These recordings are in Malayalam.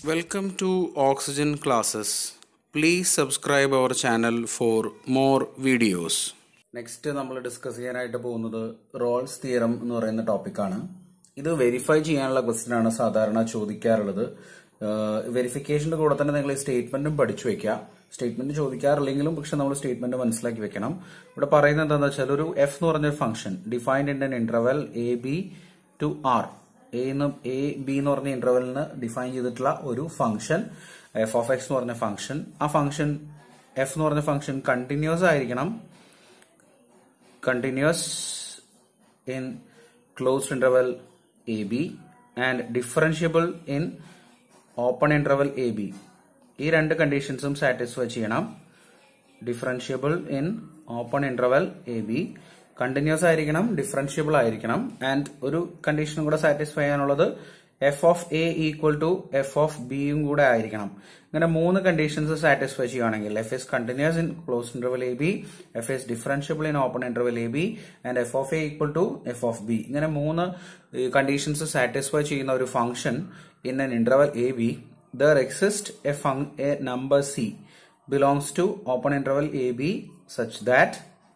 Welcome to Oxygen Classes. Please subscribe our channel for more videos. Next നമ്മൾ ഡിസ്കസ് ചെയ്യാനായിട്ട് പോകുന്നത് റോൾസ് തിയറം എന്ന് പറയുന്ന ടോപ്പിക്കാണ് ഇത് വെരിഫൈ ചെയ്യാനുള്ള ക്വസ്റ്റ്യൻ ആണ് സാധാരണ ചോദിക്കാറുള്ളത് വെരിഫിക്കേഷന്റെ കൂടെ തന്നെ നിങ്ങൾ ഈ സ്റ്റേറ്റ്മെന്റും പഠിച്ചു വെക്കുക സ്റ്റേറ്റ്മെന്റ് ചോദിക്കാറില്ലെങ്കിലും പക്ഷെ നമ്മൾ സ്റ്റേറ്റ്മെന്റ് മനസ്സിലാക്കി വെക്കണം ഇവിടെ പറയുന്നത് എന്താണെന്ന് വെച്ചാൽ ഒരു എഫ് എന്ന് പറഞ്ഞ function defined in an interval A B to R A എന്ന് എ ബി എന്ന് പറഞ്ഞ ഇന്റർവെലിന് ഡിഫൈൻ ചെയ്തിട്ടുള്ള ഒരു ഫംഗ്ഷൻ എഫ് ഓഫ് എക്സ് എന്ന് പറഞ്ഞ ഫംഗ്ഷൻ ആ ഫംഗ്ഷൻ എഫ് എന്ന് പറഞ്ഞ ഫംഗ്ഷൻ കണ്ടിന്യൂസ് ആയിരിക്കണം continuous in closed interval AB and differentiable in open interval AB. ഈ രണ്ട് കണ്ടീഷൻസും സാറ്റിസ്ഫൈ ചെയ്യണം differentiable in open interval A B continuous ആയിരിക്കണം ഡിഫറൻഷ്യബിൾ ആയിരിക്കണം ആൻഡ് ഒരു കണ്ടീഷനും കൂടെ സാറ്റിസ്ഫൈ ചെയ്യാനുള്ളത് F of A equal to F of ബിയും കൂടെ ആയിരിക്കണം ഇങ്ങനെ മൂന്ന് കണ്ടീഷൻസ് സാറ്റിസ്ഫൈ ചെയ്യുകയാണെങ്കിൽ F is continuous in close interval A B F is differentiable in open interval A B and F of A equal to F of B ഇങ്ങനെ മൂന്ന് കണ്ടീഷൻസ് സാറ്റിസ്ഫൈ ചെയ്യുന്ന ഒരു function in an interval A B there exist a a number C belongs to open interval AB such that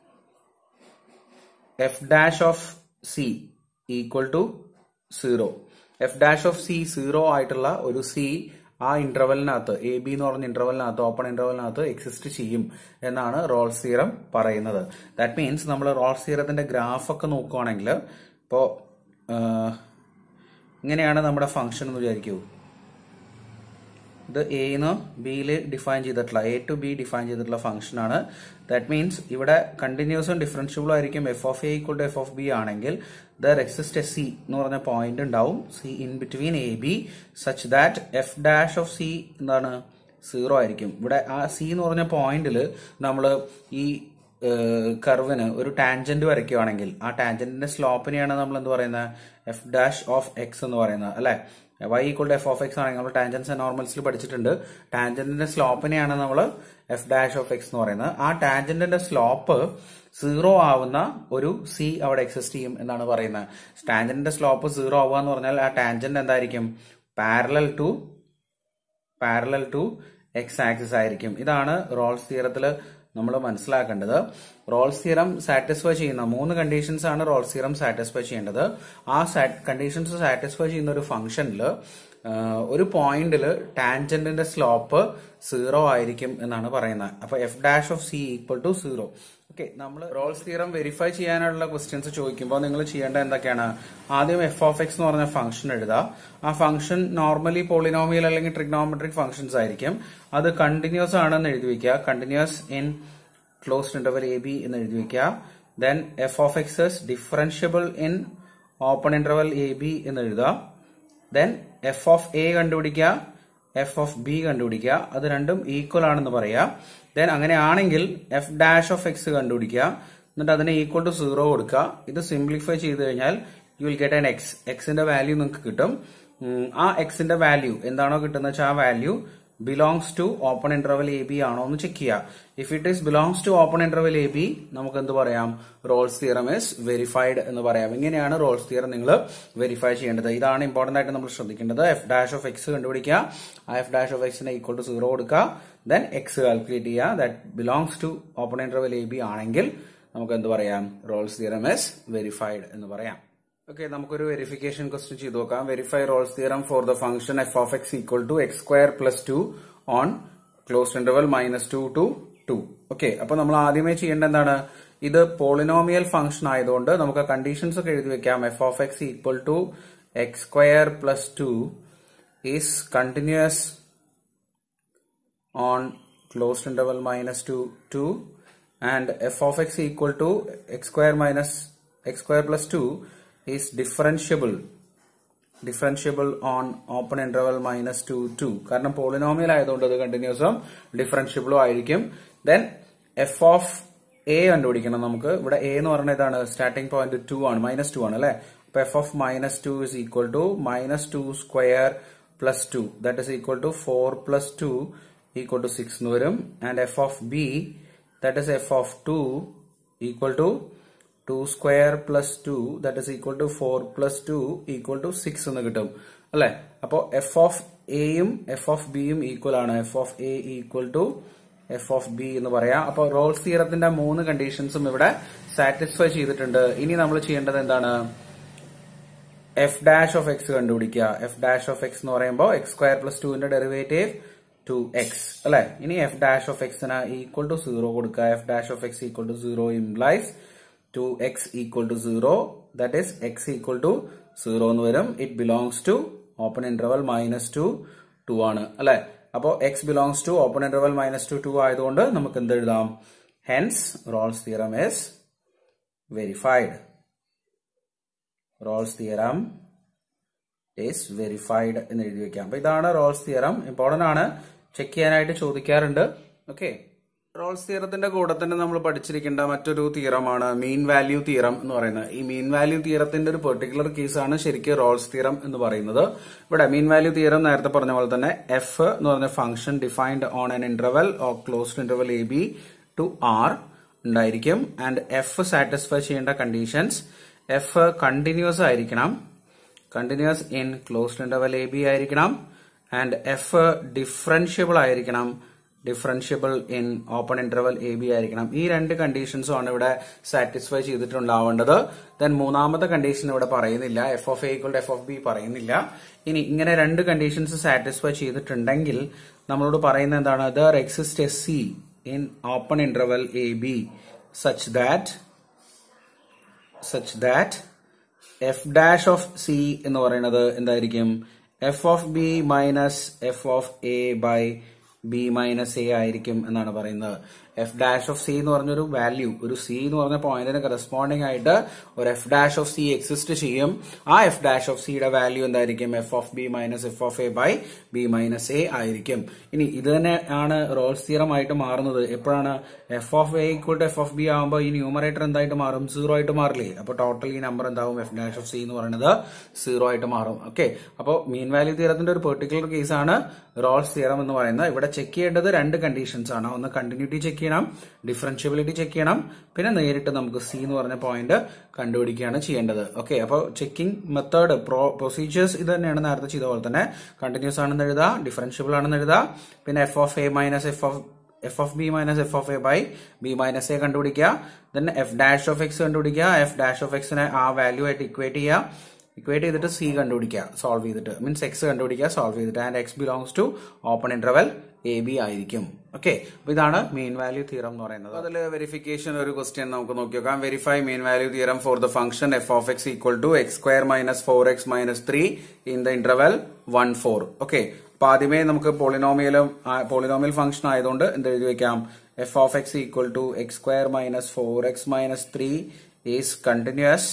f dash of c equal to 0 f dash of c 0 ആയിട്ടുള്ള ഒരു c ആ ഇന്റർവെലിനകത്ത് എ ബി എന്ന് പറഞ്ഞ ഇന്റർവെലിനകത്ത് ഓപ്പൺ ഇന്റർവെലിനകത്ത് എക്സിസ്റ്റ് ചെയ്യും എന്നാണ് റോൾസ് തിയറം പറയുന്നത് ദാറ്റ് മീൻസ് നമ്മൾ റോൾസ് തിയറത്തിന്റെ ഗ്രാഫ് ഒക്കെ നോക്കുകയാണെങ്കിൽ ഇപ്പോ ഇങ്ങനെയാണ് നമ്മുടെ ഫംഗ്ഷൻ എന്ന് വിചാരിക്കൂ ഇത് എന്ന് ബിയിൽ ഡിഫൈൻ ചെയ്തിട്ടുള്ള എ ടു ബി ഡിഫൈൻ ചെയ്തിട്ടുള്ള ഫംഗ്ഷൻ ആണ് ദാറ്റ് മീൻസ് ഇവിടെ കണ്ടിന്യൂസും ഡിഫറൻഷ്യബിളും ആയിരിക്കും F of A equal to F of B ആണെങ്കിൽ ദർ എക്സിസ്റ്റ് എ സി എന്ന് പറഞ്ഞ പോയിന്റ് ഉണ്ടാവും C in between A B such that F dash of C എന്താണ് സീറോ ആയിരിക്കും ഇവിടെ ആ സി എന്ന് പറഞ്ഞ പോയിന്റിൽ നമ്മൾ ഈ കർവിന് ഒരു ടാൻജന്റ് വരയ്ക്കുകയാണെങ്കിൽ ആ ടാൻജന്റിന്റെ സ്ലോപ്പിനെയാണ് നമ്മൾ എന്ത് പറയുന്നത് എഫ് ഡാഷ് ഓഫ് എക്സ് എന്ന് പറയുന്നത് അല്ലെ Y equal to F of X ആണെങ്കിൽ നമ്മൾ ടാൻജൻസ് ആൻഡ് നോർമൽസിൽ പഠിച്ചിട്ടുണ്ട് ടാൻജന്റിന്റെ സ്ലോപ്പിനെയാണ് നമ്മൾ എഫ് ഡാഷ് ഓഫ് എക്സ് എന്ന് പറയുന്നത് ആ ടാൻജന്റിന്റെ സ്ലോപ്പ് സീറോ ആവുന്ന ഒരു സി അവിടെ എക്സിസ്റ്റ് ചെയ്യും എന്നാണ് പറയുന്നത് ടാൻജന്റിന്റെ സ്ലോപ്പ് സീറോ ആവുക എന്ന് പറഞ്ഞാൽ ആ ടാൻജന്റ് എന്തായിരിക്കും parallel to parallel to X axis ആയിരിക്കും ഇതാണ് റോൾസ് തിയറത്തിൽ നമ്മൾ മനസ്സിലാക്കേണ്ടത് റോൾസ് തിയറം സാറ്റിസ്ഫൈ ചെയ്യുന്ന മൂന്ന് കണ്ടീഷൻസ് ആണ് റോൾസ് തിയറം സാറ്റിസ്ഫൈ ചെയ്യേണ്ടത് ആ കണ്ടീഷൻസ് സാറ്റിസ്ഫൈ ചെയ്യുന്ന ഒരു ഫംഗ്ഷനിൽ ഒരു പോയിന്റിൽ ടാൻജന്റിന്റെ സ്ലോപ്പ് സീറോ ആയിരിക്കും എന്നാണ് പറയുന്നത് അപ്പൊ F dash of C equal to zero okay നമ്മൾ റോൾസ് തിയറം വെരിഫൈ ചെയ്യാനുള്ള ക്വസ്റ്റ്യൻസ് ചോദിക്കുമ്പോൾ നിങ്ങൾ ചെയ്യേണ്ട എന്തൊക്കെയാണ് ആദ്യം എഫ് ഓഫ് എക്സ് എന്ന് പറഞ്ഞ ഫംഗ്ഷൻ എഴുതുക ആ ഫംഗ്ഷൻ നോർമലി പോളിനോമിയൽ അല്ലെങ്കിൽ ട്രിഗ്നോമെട്രിക് ഫംഗ്ഷൻസ് ആയിരിക്കും അത് കണ്ടിന്യൂസ് ആണെന്ന് എഴുതി വെക്കുക continuous in closed interval A B എന്ന് എഴുതി വെക്കുക then F of X differentiable in open interval A B എന്ന് എഴുതുക ദെൻ എഫ് ഓഫ് എ കണ്ടുപിടിക്കുക എഫ് ഓഫ് ബി കണ്ടുപിടിക്കുക അത് രണ്ടും ഈക്വൽ ആണെന്ന് പറയാം ദെൻ അങ്ങനെയാണെങ്കിൽ എഫ് ഡാഷ് ഓഫ് എക്സ് കണ്ടുപിടിക്കുക എന്നിട്ട് അതിന് ഈക്വൽ ടു സീറോ കൊടുക്കുക ഇത് സിംപ്ലിഫൈ ചെയ്ത് കഴിഞ്ഞാൽ you will get an x എക്സിന്റെ വാല്യൂ നിങ്ങൾക്ക് കിട്ടും ആ എക്സിന്റെ വാല്യൂ എന്താണോ കിട്ടുന്ന വെച്ചാൽ ആ value belongs to open interval A b ആണോ എന്ന് ചെക്ക് ചെയ്യുക if it is belongs to open interval A b നമുക്ക് എന്ത് പറയാം റോൾസ് തിയറം ഇസ് വെരിഫൈഡ് എന്ന് പറയാം ഇങ്ങനെയാണ് റോൾസ് തിയറം നിങ്ങൾ വെരിഫൈ ചെയ്യേണ്ടത് ഇതാണ് ഇമ്പോർട്ടന്റ് ആയിട്ട് നമ്മൾ ശ്രദ്ധിക്കേണ്ടത് എഫ് ഡാഷ് ഓഫ് എക്സ് കണ്ടുപിടിക്കുക ആ എഫ് ഡാഷ് ഓഫ് എക്സിനെ ഈക്വൽ ടു സീറോ കൊടുക്കുക ദെൻ എക്സ് കാൽക്കുലേറ്റ് ചെയ്യുക that belongs to open interval A b ആണെങ്കിൽ നമുക്ക് എന്ത് പറയാം റോൾസ് തിയറം ഇസ് വെരിഫൈഡ് എന്ന് പറയാം ഓക്കെ നമുക്കൊരു വെരിഫിക്കേഷൻ ക്വസ്റ്റ്യൻ ചെയ്ത് നോക്കാം verify Rolle's theorem for the function f of x equal to x square plus two on close interval minus two to two okay അപ്പൊ നമ്മൾ ആദ്യമേ ചെയ്യേണ്ട എന്താണ് ഇത് പോളിനോമിയൽ ഫംഗ്ഷൻ ആയതുകൊണ്ട് നമുക്ക് കണ്ടീഷൻസ് ഒക്കെ എഴുതി വെക്കാം f of x equal to x square plus two is continuous on closed interval minus two two and F of x equal to x square minus x square plus two is differentiable differentiable on open interval minus 2 2 കാരണം പോളിനോമിയൽ ആയതുകൊണ്ട് അത് കണ്ടിന്യൂസും ഡിഫറൻഷ്യബിളും ആയിരിക്കും ദെൻ എഫ് ഓഫ് എ കണ്ടുപിടിക്കണം നമുക്ക് ഇവിടെ എ എന്ന് പറയുന്നത് ഇതാണ് സ്റ്റാർട്ടിംഗ് പോയിന്റ് ടു ആണ് മൈനസ് ടു ആണ് അല്ലെ അപ്പൊ f of minus two is equal to minus two square plus two that is equal to four plus two equal to six എന്ന് വരും and F of b that is f of two equal to two square plus two that is equal to four plus two equal to six എന്ന് കിട്ടും അല്ലെ അപ്പോ എഫ് ഓഫ് എയും എഫ് ഓഫ് ബിയും ഈക്വൽ ആണ് f of A equal to F of b എന്ന് പറയാം അപ്പൊ റോൾസ് തിയറത്തിന്റെ മൂന്ന് കണ്ടീഷൻസും ഇവിടെ സാറ്റിസ്ഫൈ ചെയ്തിട്ടുണ്ട് ഇനി നമ്മൾ ചെയ്യേണ്ടത് എന്താണ് എഫ് ഡാഷ് ഓഫ് എക്സ് കണ്ടുപിടിക്കുക എഫ് ഡാഷ് ഓഫ് എക്സ് എന്ന് പറയുമ്പോൾ എക്സ് സ്ക്വയർ പ്ലസ് ടുവിന്റെ ഡെറിവേറ്റീവ് ടു എക്സ് അല്ലെ ഇനി എഫ് ഡാഷ് ഓഫ് എക്സിന് ഈക്വൽ ടു സീറോ കൊടുക്കുക f dash of x equal to zero implies two x equal to zero that is x equal to zero എന്ന് വരും it belongs to open interval minus two two ആണ് അല്ലെ അപ്പോ x belongs to open interval minus two two ആയതുകൊണ്ട് നമുക്ക് എന്ത് എഴുതാം hence Rolle's theorem is verified Rolle's theorem is verified എന്ന് എഴുതി വെക്കാം അപ്പൊ ഇതാണ് റോൾസ് തിയറം ഇമ്പോർട്ടന്റ് ആണ് ചെക്ക് ചെയ്യാനായിട്ട് ചോദിക്കാറുണ്ട് ഓക്കെ റോൾസ് തിയറത്തിന്റെ കൂടെ തന്നെ നമ്മൾ പഠിച്ചിരിക്കേണ്ട മറ്റൊരു തിയറമാണ് മീൻ വാല്യൂ തിയറം എന്ന് പറയുന്നത് ഈ മീൻ വാല്യൂ തിയറത്തിന്റെ ഒരു പെർട്ടിക്കുലർ കേസാണ് ശരിക്കും റോൾസ് തിയറം എന്ന് പറയുന്നത് ഇവിടെ മീൻ വാല്യൂ തിയറം നേരത്തെ പറഞ്ഞ പോലെ തന്നെ എഫ് എന്ന് പറഞ്ഞ function defined on an interval or closed interval A B to R ഉണ്ടായിരിക്കും ആൻഡ് എഫ് സാറ്റിസ്ഫൈ ചെയ്യേണ്ട കണ്ടീഷൻസ് എഫ് കണ്ടിന്യൂസ് ആയിരിക്കണം continuous in closed interval A b ആയിരിക്കണം ആൻഡ് എഫ് ഡിഫറൻഷ്യബിൾ ആയിരിക്കണം differentiable in open interval A b ആയിരിക്കണം ഈ രണ്ട് കണ്ടീഷൻസും ആണ് ഇവിടെ സാറ്റിസ്ഫൈ ചെയ്തിട്ടുണ്ടാവേണ്ടത് ദെൻ മൂന്നാമത്തെ കണ്ടീഷൻ ഇവിടെ പറയുന്നില്ല f of a equal f of b പറയുന്നില്ല ഇനി ഇങ്ങനെ രണ്ട് കണ്ടീഷൻസ് സാറ്റിസ്ഫൈ ചെയ്തിട്ടുണ്ടെങ്കിൽ നമ്മളോട് പറയുന്നത് എന്താണ് there exist a c in open interval A B such that such that F dash of c എന്ന് പറയുന്നത് എന്തായിരിക്കും f of b minus f of a by b minus a ആയിരിക്കും എന്നാണ് പറയുന്നത് എഫ് ഡാഷ് ഓഫ് സി എന്ന് പറഞ്ഞൊരു വാല്യൂ ഒരു സി എന്ന് പറഞ്ഞ പോയിന്റിന് കറസ്പോണ്ടിങ് ആയിട്ട് ഒരു f dash of c exist ചെയ്യും ആ എഫ് ഡാഷ് ഓഫ് സിയുടെ വാല്യൂ എന്തായിരിക്കും f of b minus f of a by b minus a ആയിരിക്കും ഇനി ഇത് തന്നെ ആണ് റോൾസ് തിയറം ആയിട്ട് മാറുന്നത് എപ്പോഴാണ് f of A equal to F of b ആകുമ്പോൾ ഈ ന്യൂമറേറ്റർ എന്തായിട്ട് മാറും സീറോ ആയിട്ട് മാറില്ലേ അപ്പോൾ ടോട്ടൽ ഈ നമ്പർ എന്താവും എഫ് ഡാഷ് ഓഫ് സി എന്ന് പറയുന്നത് സീറോ ആയിട്ട് മാറും ഓക്കെ അപ്പോൾ മീൻ വാല്യൂ തിയറത്തിന്റെ ഒരു പെർട്ടിക്കുലർ കേസാണ് റോൾസ് തിയറം എന്ന് പറയുന്നത് ഇവിടെ ചെക്ക് ചെയ്യേണ്ടത് രണ്ട് കണ്ടീഷൻസ് ആണ് ഒന്ന് കണ്ടിന്യൂറ്റി ചെക്ക് ചെയ്യണം ഡിഫറൻഷ്യബിലിറ്റി ചെക്ക് ചെയ്യണം പിന്നെ നേരിട്ട് നമുക്ക് സി എന്ന് പറഞ്ഞ പോയിന്റ് കണ്ടുപിടിക്കുകയാണ് ചെയ്യേണ്ടത് ഓക്കെ അപ്പോൾ ചെക്കിംഗ് മെത്തേഡ് പ്രൊസീജിയേഴ്സ് ഇത് തന്നെയാണ് നേരത്തെ ചെയ്ത പോലെ തന്നെ കണ്ടിന്യൂസ് ആണെന്ന് എഴുതുക ഡിഫറൻഷ്യബിൾ ആണെന്ന് എഴുതുക പിന്നെ f of a minus f of f of b minus f of a by b minus a കണ്ടുപിടിക്കുക then f dash of x കണ്ടുപിടിക്കുക എഫ് ഡാഷ് ഓഫ് എക്സിനെ ആ വാല്യൂ ആയിട്ട് ഇക്വേറ്റ് ചെയ്യുക ഇക്വേറ്റ് ചെയ്തിട്ട് സി കണ്ടുപിടിക്കുക സോൾവ് ചെയ്തിട്ട് മീൻസ് എക്സ് കണ്ടുപിടിക്കുക സോൾവ് ചെയ്തിട്ട് and x belongs to open interval A b ആയിരിക്കും ഓക്കെ അപ്പൊ ഇതാണ് മീൻ വാല്യൂ തിയറം എന്ന് പറയുന്നത് അതിൽ വെരിഫിക്കേഷൻ ഒരു ക്വസ്റ്റ്യൻ നമുക്ക് നോക്കി നോക്കാം verify mean value theorem for the function f of x equal to x square minus four x minus three in the interval one four okay അപ്പൊ ആദ്യമേ നമുക്ക് പോളിനോമിയലും പോളിനോമിയൽ ഫംഗ്ഷൻ ആയതുകൊണ്ട് എന്ത് എഴുതി വെക്കാം f of x equal to x square minus four x minus three is continuous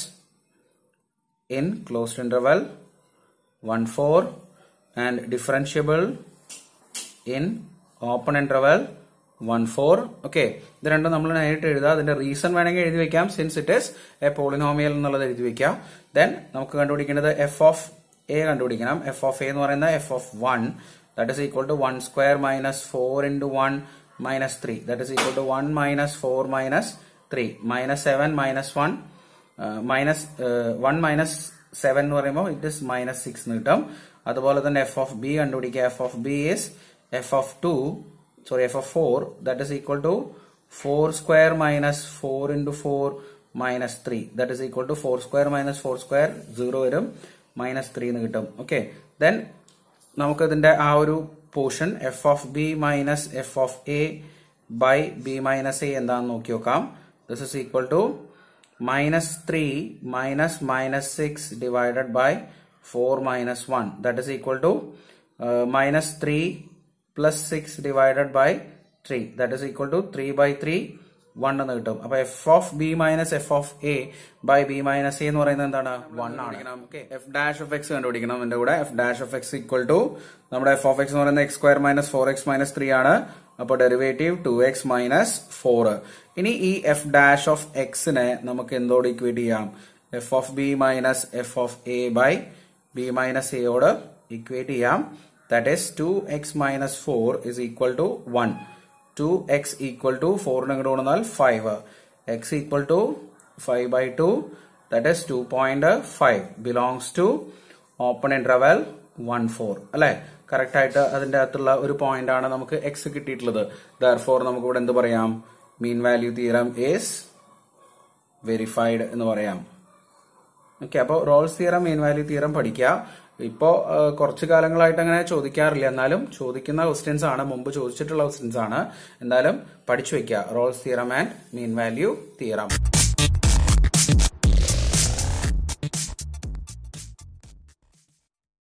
in closed interval 1 4 and differentiable in open interval 1 4 okay ഇത് രണ്ടും നമ്മൾ നേരിട്ട് എഴുതുക അതിന്റെ റീസൺ വേണമെങ്കിൽ എഴുതി വെക്കാം since it is a polynomial എന്നുള്ളത് എഴുതി വെക്കാം ദെൻ നമുക്ക് കണ്ടുപിടിക്കേണ്ടത് എഫ് ഓഫ് എ കണ്ടുപിടിക്കണം എഫ് ഓഫ് എ എന്ന് പറയുന്നത് f of one that is equal to one square minus four into one minus three that is equal to one minus four minus three minus seven minus one minus one minus seven എന്ന് പറയുമ്പോൾ ഇറ്റ് ഇസ് മൈനസ് സിക്സ് എന്ന് കിട്ടും അതുപോലെ തന്നെ എഫ് ഓഫ് ബി കണ്ടുപിടിക്കുക F of b is f of two sorry f of four that is equal to four square minus four into four minus three that is equal to four square minus four square zero വരും മൈനസ് ത്രീ എന്ന് കിട്ടും ഓക്കെ ദെൻ നമുക്ക് ഇതിന്റെ ആ ഒരു portion f of b minus f of a by b minus a എന്താണെന്ന് നോക്കി നോക്കാം this is equal to minus 3 minus minus 6 divided by 4 minus 1 that is equal to uh, minus 3 plus 6 divided by 3 that is equal to 3 by 3 1 എന്ന് കിട്ടും അപ്പൊ f of b minus f of a by b minus a എന്ന് പറയുന്നത് എന്താണ് വൺ ആണ് എഫ് ഡാഷ് ഓഫ് എക്സ് കണ്ടുപിടിക്കണം എന്റെ കൂടെ f dash of x equal to നമ്മുടെ എഫ് ഓഫ് എക്സ് എന്ന് പറയുന്നത് x square minus four x minus three ആണ് അപ്പൊ derivative two x minus four ഇനി ഈ എഫ് ഡാഷ് ഓഫ് എക്സിനെ നമുക്ക് എന്തോട് ഇക്വേറ്റ് ചെയ്യാം f of b minus f of a by b minus എയോട് ഇക്വേറ്റ് ചെയ്യാം that is two x minus four is equal to one two x equal to ഫോറിന് ഇങ്ങോട്ട് കൊണ്ടുവന്നാൽ five x equal to five by two that is two point five belongs to open interval one four അല്ലെ കറക്റ്റ് ആയിട്ട് അതിന്റെ അകത്തുള്ള ഒരു പോയിന്റ് ആണ് നമുക്ക് എക്സ് കിട്ടിയിട്ടുള്ളത് ദർഫോർ നമുക്ക് ഇവിടെ എന്ത് പറയാം mean value theorem is verified എന്ന് പറയാം ഓക്കെ അപ്പോൾ Rolle's theorem mean value theorem പഠിക്കുക ഇപ്പോ ഏഹ്, കുറച്ച് കാലങ്ങളായിട്ട് അങ്ങനെ ചോദിക്കാറില്ല എന്നാലും ചോദിക്കുന്ന ക്വസ്റ്റ്യൻസ് ആണ് മുമ്പ് ചോദിച്ചിട്ടുള്ള ക്വസ്റ്റ്യൻസ് ആണ് എന്തായാലും പഠിച്ചു വെക്കുക Rolle's theorem and mean value theorem